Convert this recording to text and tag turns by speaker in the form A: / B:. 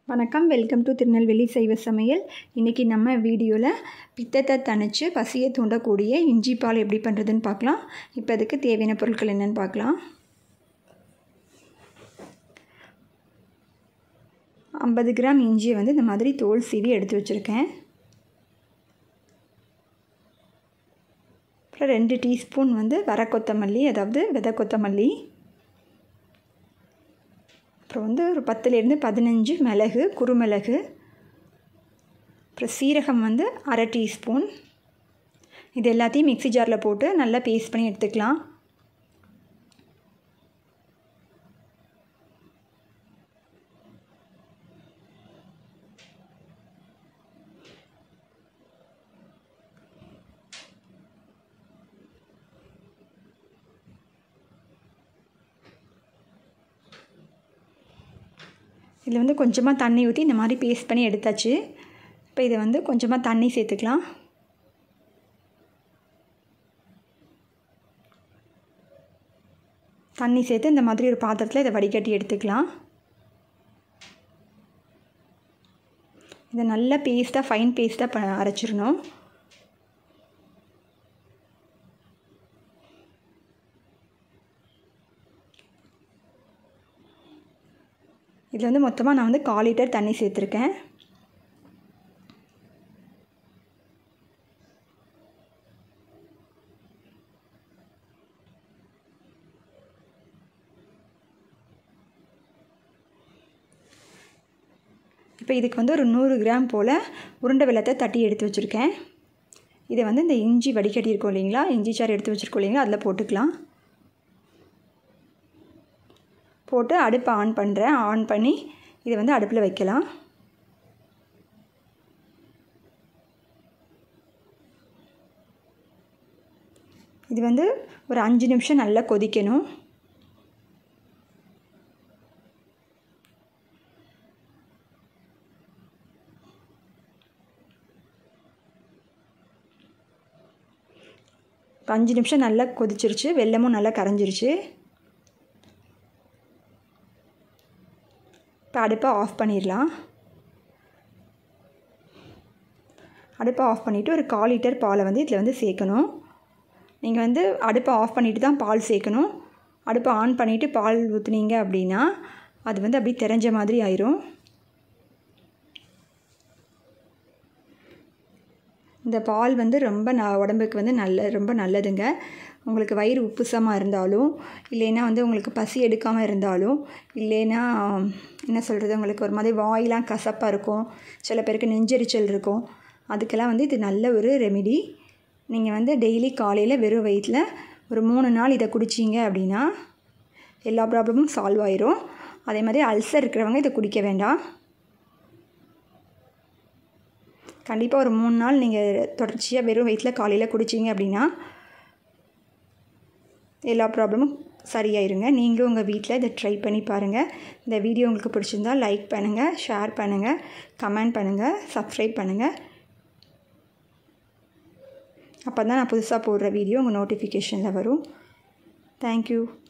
A: வணக்கம் welcome to Tirunelveli சைவ சமையல் இன்றைக்கி நம்ம வீடியோவில் பித்தத்தை தணித்து பசியை தூண்டக்கூடிய இஞ்சி பால் எப்படி பண்ணுறதுன்னு பார்க்கலாம் இப்போ அதுக்கு தேவையான பொருட்கள் என்னென்னு பார்க்கலாம் ஐம்பது கிராம் இஞ்சியை வந்து இந்த மாதிரி தோல் சீவி எடுத்து வச்சுருக்கேன் அப்புறம் ரெண்டு டீஸ்பூன் வந்து வர கொத்தமல்லி அதாவது விதை கொத்தமல்லி அப்புறம் வந்து ஒரு பத்துலேருந்து பதினஞ்சு மிளகு குறுமிளகு அப்புறம் சீரகம் வந்து அரை டீஸ்பூன் இது எல்லாத்தையும் மிக்ஸி ஜாரில் போட்டு நல்லா பேஸ்ட் பண்ணி எடுத்துக்கலாம் இதில் வந்து கொஞ்சமாக தண்ணி ஊற்றி இந்த மாதிரி பேஸ்ட் பண்ணி எடுத்தாச்சு இப்போ இதை வந்து கொஞ்சமாக தண்ணி சேர்த்துக்கலாம் தண்ணி சேர்த்து இந்த மாதிரி ஒரு பாத்திரத்தில் இதை வடிகட்டி எடுத்துக்கலாம் இதை நல்லா பேஸ்ட்டாக ஃபைன் பேஸ்ட்டாக ப அரைச்சிடணும் இதில் வந்து மொத்தமாக நான் வந்து கால் லிட்டர் தண்ணி சேர்த்துருக்கேன் இப்போ இதுக்கு வந்து ஒரு நூறு கிராம் போல் உருண்டை வெள்ளத்தை தட்டி எடுத்து வச்சுருக்கேன் இதை வந்து இந்த இஞ்சி வடிகட்டி இருக்கோம் இல்லைங்களா இஞ்சி சாறு எடுத்து வச்சுருக்கோம் இல்லைங்களா அதில் போட்டுக்கலாம் போட்டு அடுப்பை ஆன் பண்ணுறேன் ஆன் பண்ணி இதை வந்து அடுப்பில் வைக்கலாம் இது வந்து ஒரு அஞ்சு நிமிஷம் நல்லா கொதிக்கணும் அஞ்சு நிமிஷம் நல்லா கொதிச்சிருச்சு வெள்ளமும் நல்லா கரைஞ்சிருச்சு இப்போ அடுப்பை ஆஃப் பண்ணிடலாம் அடுப்பை ஆஃப் பண்ணிவிட்டு ஒரு கால் லிட்டர் பாலை வந்து இதில் வந்து சேர்க்கணும் நீங்கள் வந்து அடுப்பை ஆஃப் பண்ணிவிட்டு தான் பால் சேர்க்கணும் அடுப்பை ஆன் பண்ணிவிட்டு பால் ஊற்றுனீங்க அப்படின்னா அது வந்து அப்படியே தெரிஞ்ச மாதிரி ஆயிரும் இந்த பால் வந்து ரொம்ப ந உடம்புக்கு வந்து நல்ல ரொம்ப நல்லதுங்க உங்களுக்கு வயிறு உப்புசமாக இருந்தாலும் இல்லைன்னா வந்து உங்களுக்கு பசி எடுக்காமல் இருந்தாலும் இல்லைன்னா என்ன சொல்கிறது உங்களுக்கு ஒரு மாதிரி வாயெலாம் கசப்பாக இருக்கும் சில பேருக்கு நெஞ்செரிச்சல் இருக்கும் அதுக்கெல்லாம் வந்து இது நல்ல ஒரு ரெமிடி நீங்கள் வந்து டெய்லி காலையில் வெறும் வயிற்றில் ஒரு மூணு நாள் இதை குடிச்சிங்க அப்படின்னா எல்லா ப்ராப்ளமும் சால்வ் ஆயிரும் அதே மாதிரி அல்சர் இருக்கிறவங்க இதை குடிக்க வேண்டாம் கண்டிப்பாக ஒரு மூணு நாள் நீங்கள் தொடர்ச்சியாக வெறும் வயிற்றில் காலையில் குடிச்சிங்க அப்படின்னா எல்லா ப்ராப்ளமும் சரியாயிருங்க நீங்களும் உங்கள் வீட்டில் இதை ட்ரை பண்ணி பாருங்கள் இந்த வீடியோ உங்களுக்கு பிடிச்சிருந்தால் லைக் பண்ணுங்கள் ஷேர் பண்ணுங்கள் கமெண்ட் பண்ணுங்கள் சப்ஸ்கிரைப் பண்ணுங்கள் அப்போ தான் நான் புதுசாக போடுற வீடியோ உங்கள் நோட்டிஃபிகேஷனில் வரும் தேங்க்யூ